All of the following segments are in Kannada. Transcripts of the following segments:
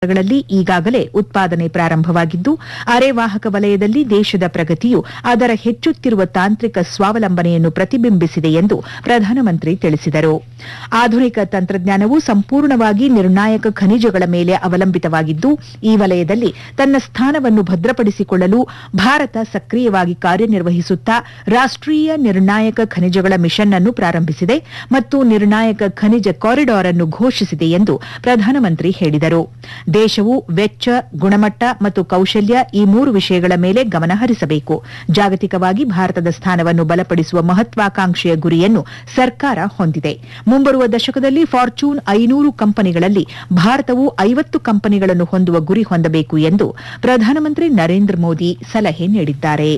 ಗಳಲ್ಲಿ ಈಗಾಗಲೇ ಉತ್ಪಾದನೆ ಪ್ರಾರಂಭವಾಗಿದ್ದು ಅರೆವಾಹಕ ವಲಯದಲ್ಲಿ ದೇಶದ ಪ್ರಗತಿಯು ಅದರ ಹೆಚ್ಚುತ್ತಿರುವ ತಾಂತ್ರಿಕ ಸ್ವಾವಲಂಬನೆಯನ್ನು ಪ್ರತಿಬಿಂಬಿಸಿದೆ ಎಂದು ಪ್ರಧಾನಮಂತ್ರಿ ತಿಳಿಸಿದರು ಆಧುನಿಕ ತಂತ್ರಜ್ಞಾನವು ಸಂಪೂರ್ಣವಾಗಿ ನಿರ್ಣಾಯಕ ಖನಿಜಗಳ ಮೇಲೆ ಅವಲಂಬಿತವಾಗಿದ್ದು ಈ ವಲಯದಲ್ಲಿ ತನ್ನ ಸ್ಥಾನವನ್ನು ಭದ್ರಪಡಿಸಿಕೊಳ್ಳಲು ಭಾರತ ಸಕ್ರಿಯವಾಗಿ ಕಾರ್ಯನಿರ್ವಹಿಸುತ್ತಾ ರಾಷ್ಟೀಯ ನಿರ್ಣಾಯಕ ಖನಿಜಗಳ ಮಿಷನ್ ಅನ್ನು ಪ್ರಾರಂಭಿಸಿದೆ ಮತ್ತು ನಿರ್ಣಾಯಕ ಖನಿಜ ಕಾರಿಡಾರ್ ಅನ್ನು ಘೋಷಿಸಿದೆ ಎಂದು ಪ್ರಧಾನಮಂತ್ರಿ ಹೇಳಿದರು ದೇಶವು ವೆಚ್ಚ ಗುಣಮಟ್ಟ ಮತ್ತು ಕೌಶಲ್ಯ ಈ ಮೂರು ವಿಷಯಗಳ ಮೇಲೆ ಗಮನ ಹರಿಸಬೇಕು ಜಾಗತಿಕವಾಗಿ ಭಾರತದ ಸ್ಥಾನವನ್ನು ಬಲಪಡಿಸುವ ಮಹತ್ವಾಕಾಂಕ್ಷೆಯ ಗುರಿಯನ್ನು ಸರ್ಕಾರ ಹೊಂದಿದೆ ಮುಂಬರುವ ದಶಕದಲ್ಲಿ ಫಾರ್ಚೂನ್ ಐನೂರು ಕಂಪನಿಗಳಲ್ಲಿ ಭಾರತವು ಐವತ್ತು ಕಂಪನಿಗಳನ್ನು ಹೊಂದುವ ಗುರಿ ಹೊಂದಬೇಕು ಎಂದು ಪ್ರಧಾನಮಂತ್ರಿ ನರೇಂದ್ರ ಮೋದಿ ಸಲಹೆ ನೀಡಿದ್ದಾರೆ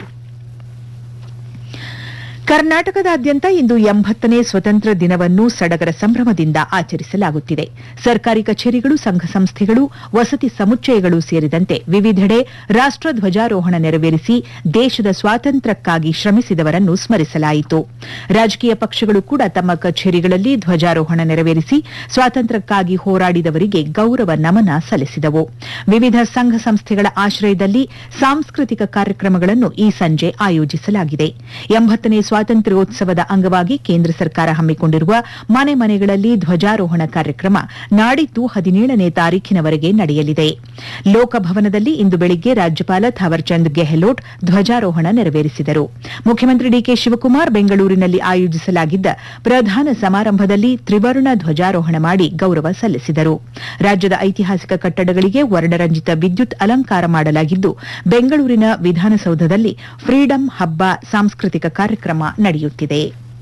ಕರ್ನಾಟಕದಾದ್ಯಂತ ಇಂದು ಎಂಬತ್ತನೇ ಸ್ವತಂತ್ರ ದಿನವನ್ನು ಸಡಗರ ಸಂಭ್ರಮದಿಂದ ಆಚರಿಸಲಾಗುತ್ತಿದೆ ಸರ್ಕಾರಿ ಕಚೇರಿಗಳು ಸಂಘ ಸಂಸ್ಥೆಗಳು ವಸತಿ ಸಮುಚ್ಚಯಗಳು ಸೇರಿದಂತೆ ವಿವಿಧೆಡೆ ರಾಷ್ಟ ಧ್ವಜಾರೋಹಣ ನೆರವೇರಿಸಿ ದೇಶದ ಸ್ವಾತಂತ್ರ್ಯಕ್ಕಾಗಿ ಶ್ರಮಿಸಿದವರನ್ನು ಸ್ಮರಿಸಲಾಯಿತು ರಾಜಕೀಯ ಪಕ್ಷಗಳು ಕೂಡ ತಮ್ಮ ಕಚೇರಿಗಳಲ್ಲಿ ಧ್ವಜಾರೋಹಣ ನೆರವೇರಿಸಿ ಸ್ವಾತಂತ್ರ್ಯಕ್ಕಾಗಿ ಹೋರಾಡಿದವರಿಗೆ ಗೌರವ ನಮನ ಸಲ್ಲಿಸಿದವು ವಿವಿಧ ಸಂಘ ಸಂಸ್ಥೆಗಳ ಆಶ್ರಯದಲ್ಲಿ ಸಾಂಸ್ಕೃತಿಕ ಕಾರ್ಯಕ್ರಮಗಳನ್ನು ಈ ಸಂಜೆ ಆಯೋಜಿಸಲಾಗಿದೆ ಎಂಬತ್ತನೇ ಸ್ವಾತಂತ್ರ್ಯೋತ್ಸವದ ಅಂಗವಾಗಿ ಕೇಂದ್ರ ಸರ್ಕಾರ ಹಮ್ಮಿಕೊಂಡಿರುವ ಮನೆ ಮನೆಗಳಲ್ಲಿ ಧ್ವಜಾರೋಹಣ ಕಾರ್ಯಕ್ರಮ ನಾಡಿದ್ದು ಹದಿನೇಳನೇ ತಾರೀಖಿನವರೆಗೆ ನಡೆಯಲಿದೆ ಲೋಕಭವನದಲ್ಲಿ ಇಂದು ಬೆಳಿಗ್ಗೆ ರಾಜ್ಯಪಾಲ ಥಾವರ್ಚಂದ್ ಗೆಹ್ಲೋಟ್ ಧ್ವಜಾರೋಹಣ ನೆರವೇರಿಸಿದರು ಮುಖ್ಯಮಂತ್ರಿ ಡಿಕೆ ಶಿವಕುಮಾರ್ ಬೆಂಗಳೂರಿನಲ್ಲಿ ಆಯೋಜಿಸಲಾಗಿದ್ದ ಪ್ರಧಾನ ಸಮಾರಂಭದಲ್ಲಿ ತ್ರಿವರ್ಣ ಧ್ವಜಾರೋಹಣ ಮಾಡಿ ಗೌರವ ಸಲ್ಲಿಸಿದರು ರಾಜ್ಯದ ಐತಿಹಾಸಿಕ ಕಟ್ಟಡಗಳಿಗೆ ವರ್ಣರಂಜಿತ ವಿದ್ಯುತ್ ಅಲಂಕಾರ ಮಾಡಲಾಗಿದ್ದು ಬೆಂಗಳೂರಿನ ವಿಧಾನಸೌಧದಲ್ಲಿ ಫ್ರೀಡಂ ಹಬ್ಬ ಸಾಂಸ್ಕೃತಿಕ ಕಾರ್ಯಕ್ರಮ ನಡೆಯುತ್ತಿದೆ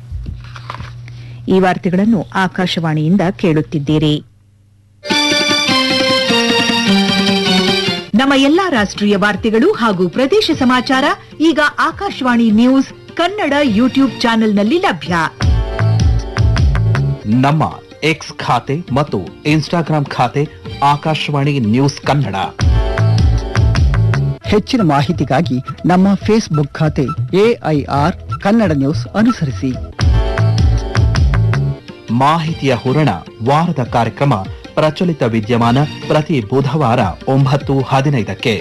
ಈ ವಾರ್ತೆಗಳನ್ನು ಆಕಾಶವಾಣಿಯಿಂದ ಕೇಳುತ್ತಿದ್ದೀರಿ ನಮ್ಮ ಎಲ್ಲಾ ರಾಷ್ಟ್ರೀಯ ವಾರ್ತೆಗಳು ಹಾಗೂ ಪ್ರದೇಶ ಸಮಾಚಾರ ಈಗ ಆಕಾಶವಾಣಿ ನ್ಯೂಸ್ ಕನ್ನಡ ಯೂಟ್ಯೂಬ್ ಚಾನೆಲ್ನಲ್ಲಿ ಲಭ್ಯ ನಮ್ಮ ಎಕ್ಸ್ ಖಾತೆ ಮತ್ತು ಇನ್ಸ್ಟಾಗ್ರಾಂ ಖಾತೆ ಆಕಾಶವಾಣಿ ನ್ಯೂಸ್ ಕನ್ನಡ ಹೆಚ್ಚಿನ ಮಾಹಿತಿಗಾಗಿ ನಮ್ಮ ಫೇಸ್ಬುಕ್ ಖಾತೆ ಎಐಆರ್ ಕನ್ನಡ ನ್ಯೂಸ್ ಅನುಸರಿಸಿ ಮಾಹಿತಿಯ ಹೂರಣ ವಾರದ ಕಾರ್ಯಕ್ರಮ ಪ್ರಚಲಿತ ವಿದ್ಯಮಾನ ಪ್ರತಿ ಬುಧವಾರ ಒಂಬತ್ತು ಹದಿನೈದಕ್ಕೆ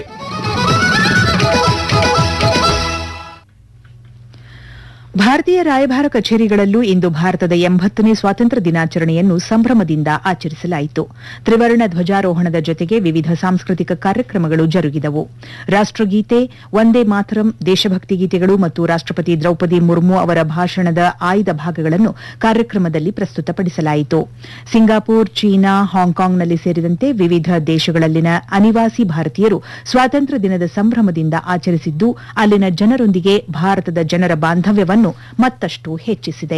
ಭಾರತೀಯ ರಾಯಭಾರ ಕಚೇರಿಗಳಲ್ಲೂ ಇಂದು ಭಾರತದ ಎಂಬತ್ತನೇ ಸ್ವಾತಂತ್ರ್ಯ ದಿನಾಚರಣೆಯನ್ನು ಸಂಭ್ರಮದಿಂದ ಆಚರಿಸಲಾಯಿತು ತ್ರಿವರ್ಣ ಧ್ವಜಾರೋಹಣದ ಜೊತೆಗೆ ವಿವಿಧ ಸಾಂಸ್ಕೃತಿಕ ಕಾರ್ಯಕ್ರಮಗಳು ಜರುಗಿದವು ರಾಷ್ಟಗೀತೆ ವಂದೇ ಮಾತರಂ ದೇಶಭಕ್ತಿ ಗೀತೆಗಳು ಮತ್ತು ರಾಷ್ಟಪತಿ ದ್ರೌಪದಿ ಮುರ್ಮು ಅವರ ಭಾಷಣದ ಆಯ್ದ ಭಾಗಗಳನ್ನು ಕಾರ್ಯಕ್ರಮದಲ್ಲಿ ಪ್ರಸ್ತುತಪಡಿಸಲಾಯಿತು ಸಿಂಗಾಪುರ್ ಚೀನಾ ಹಾಂಗ್ಕಾಂಗ್ನಲ್ಲಿ ಸೇರಿದಂತೆ ವಿವಿಧ ದೇಶಗಳಲ್ಲಿನ ಅನಿವಾಸಿ ಭಾರತೀಯರು ಸ್ವಾತಂತ್ರ್ಯ ದಿನದ ಸಂಭ್ರಮದಿಂದ ಆಚರಿಸಿದ್ದು ಅಲ್ಲಿನ ಜನರೊಂದಿಗೆ ಭಾರತದ ಜನರ ಬಾಂಧವ್ಯವನ್ನು ಮತ್ತಷ್ಟು ಹೆಚ್ಚಿಸಿದೆ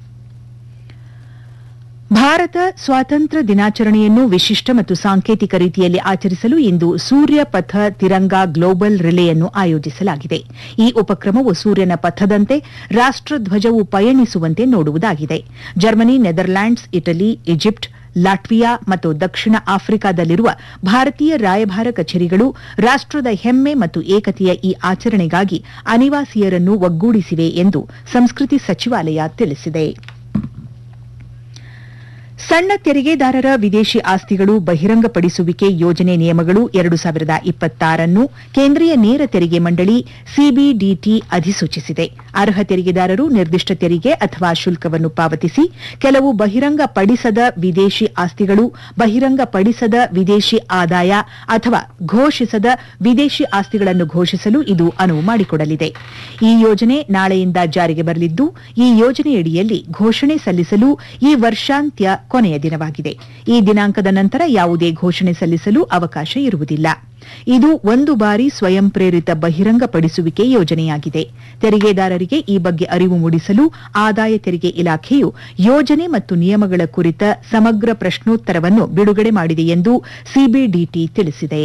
ಭಾರತ ಸ್ವಾತಂತ್ರ್ಯ ದಿನಾಚರಣೆಯನ್ನು ವಿಶಿಷ್ಟ ಮತ್ತು ಸಾಂಕೇತಿಕ ರೀತಿಯಲ್ಲಿ ಆಚರಿಸಲು ಇಂದು ಸೂರ್ಯ ಪಥ ತಿರಂಗಾ ಗ್ಲೋಬಲ್ ರಿಲೆಯನ್ನು ಆಯೋಜಿಸಲಾಗಿದೆ ಈ ಉಪಕ್ರಮವು ಸೂರ್ಯನ ಪಥದಂತೆ ರಾಷ್ಟಧ್ವಜವು ಪಯಣಿಸುವಂತೆ ನೋಡುವುದಾಗಿದೆ Germany Netherlands Italy Egypt Latvia ಮತ್ತು ದಕ್ಷಿಣ ಆಫ್ರಿಕಾದಲ್ಲಿರುವ ಭಾರತೀಯ ರಾಯಭಾರ ಕಚೇರಿಗಳು ರಾಷ್ಟದ ಹೆಮ್ಮೆ ಮತ್ತು ಏಕತೆಯ ಈ ಆಚರಣೆಗಾಗಿ ಅನಿವಾಸಿಯರನ್ನು ಒಗ್ಗೂಡಿಸಿವೆ ಎಂದು ಸಂಸ್ಕೃತಿ ಸಚಿವಾಲಯ ತಿಳಿಸಿದೆ ಸಣ್ಣ ತೆರಿಗೆದಾರರ ವಿದೇಶಿ ಆಸ್ತಿಗಳು ಬಹಿರಂಗಪಡಿಸುವಿಕೆ ಯೋಜನೆ ನಿಯಮಗಳು ಎರಡು ಸಾವಿರದ ಇಪ್ಪತ್ತಾರನ್ನು ಕೇಂದ್ರೀಯ ನೇರ ತೆರಿಗೆ ಮಂಡಳಿ ಸಿಬಿಡಿಟಿ ಅಧಿಸೂಚಿಸಿದೆ ಅರ್ಹ ತೆರಿಗೆದಾರರು ನಿರ್ದಿಷ್ಟ ತೆರಿಗೆ ಅಥವಾ ಶುಲ್ಕವನ್ನು ಪಾವತಿಸಿ ಕೆಲವು ಬಹಿರಂಗಪಡಿಸದ ವಿದೇಶಿ ಆಸ್ತಿಗಳು ಬಹಿರಂಗಪಡಿಸದ ವಿದೇಶಿ ಆದಾಯ ಅಥವಾ ಘೋಷಿಸದ ವಿದೇಶಿ ಆಸ್ತಿಗಳನ್ನು ಘೋಷಿಸಲು ಇದು ಅನುವು ಮಾಡಿಕೊಡಲಿದೆ ಈ ಯೋಜನೆ ನಾಳೆಯಿಂದ ಜಾರಿಗೆ ಬರಲಿದ್ದು ಈ ಯೋಜನೆಯಡಿಯಲ್ಲಿ ಘೋಷಣೆ ಸಲ್ಲಿಸಲು ಈ ವರ್ಷಾಂತ್ಯ ಕೊನೆಯ ದಿನವಾಗಿದೆ ಈ ದಿನಾಂಕದ ನಂತರ ಯಾವುದೇ ಘೋಷಣೆ ಸಲ್ಲಿಸಲು ಅವಕಾಶ ಇರುವುದಿಲ್ಲ ಇದು ಒಂದು ಬಾರಿ ಸ್ವಯಂ ಪ್ರೇರಿತ ಬಹಿರಂಗಪಡಿಸುವಿಕೆ ಯೋಜನೆಯಾಗಿದೆ ತೆರಿಗೆದಾರರಿಗೆ ಈ ಬಗ್ಗೆ ಅರಿವು ಮೂಡಿಸಲು ಆದಾಯ ತೆರಿಗೆ ಇಲಾಖೆಯು ಯೋಜನೆ ಮತ್ತು ನಿಯಮಗಳ ಕುರಿತ ಸಮಗ್ರ ಪ್ರಶ್ನೋತ್ತರವನ್ನು ಬಿಡುಗಡೆ ಮಾಡಿದೆ ಎಂದು ಸಿಬಿಡಿಟಿ ತಿಳಿಸಿದೆ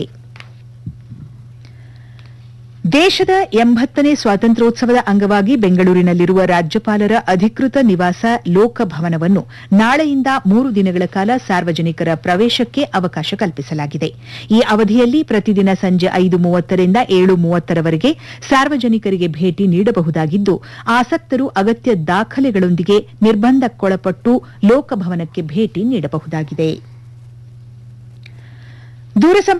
ದೇಶದ ಎಂಬತ್ತನೇ ಸ್ವಾತಂತ್ರ್ಯೋತ್ಸವದ ಅಂಗವಾಗಿ ಬೆಂಗಳೂರಿನಲ್ಲಿರುವ ರಾಜ್ಯಪಾಲರ ಅಧಿಕೃತ ನಿವಾಸ ಲೋಕಭವನವನ್ನು ನಾಳೆಯಿಂದ ಮೂರು ದಿನಗಳ ಕಾಲ ಸಾರ್ವಜನಿಕರ ಪ್ರವೇಶಕ್ಕೆ ಅವಕಾಶ ಕಲ್ಪಿಸಲಾಗಿದೆ ಈ ಅವಧಿಯಲ್ಲಿ ಪ್ರತಿದಿನ ಸಂಜೆ ಐದು ಮೂವತ್ತರಿಂದ ಏಳು ಮೂವತ್ತರವರೆಗೆ ಸಾರ್ವಜನಿಕರಿಗೆ ಭೇಟಿ ನೀಡಬಹುದಾಗಿದ್ದು ಆಸಕ್ತರು ಅಗತ್ಯ ದಾಖಲೆಗಳೊಂದಿಗೆ ನಿರ್ಬಂಧಕ್ಕೊಳಪಟ್ಟು ಲೋಕಭವನಕ್ಕೆ ಭೇಟಿ ನೀಡಬಹುದಾಗಿದೆ ದೂರಸಂಪರ್ಕ